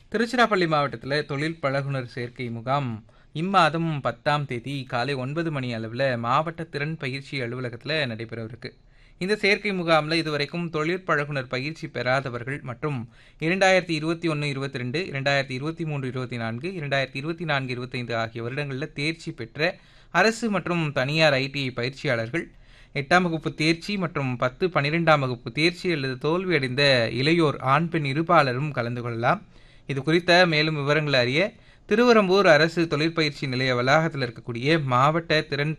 திருச்சிராப்பள்ளி மாவட்டத்தில் தொழில் பழகுனர் சேர்க்கை முகாம் இம்மாதம் பத்தாம் தேதி காலை ஒன்பது மணி அளவில் மாவட்ட திறன் பயிற்சி அலுவலகத்தில் நடைபெறவிருக்கு இந்த சேர்க்கை முகாமில் இதுவரைக்கும் தொழில் பழகுனர் பயிற்சி பெறாதவர்கள் மற்றும் இரண்டாயிரத்தி இருபத்தி ஒன்று இருபத்தி ரெண்டு இரண்டாயிரத்தி இருபத்தி மூன்று இருபத்தி நான்கு இரண்டாயிரத்தி இருபத்தி நான்கு இருபத்தைந்து ஆகிய வருடங்களில் தேர்ச்சி பெற்ற அரசு மற்றும் தனியார் ஐடிஐ பயிற்சியாளர்கள் எட்டாம் வகுப்பு தேர்ச்சி மற்றும் பத்து பன்னிரெண்டாம் வகுப்பு தேர்ச்சி அல்லது தோல்வியடைந்த இளையோர் ஆண் பெண் இருபாலரும் கலந்து கொள்ளலாம் இது குறித்த மேலும் விவரங்களை அறிய திருவரம்பூர் அரசு தொழிற்பயிற்சி நிலைய வளாகத்தில் இருக்கக்கூடிய மாவட்ட திறன்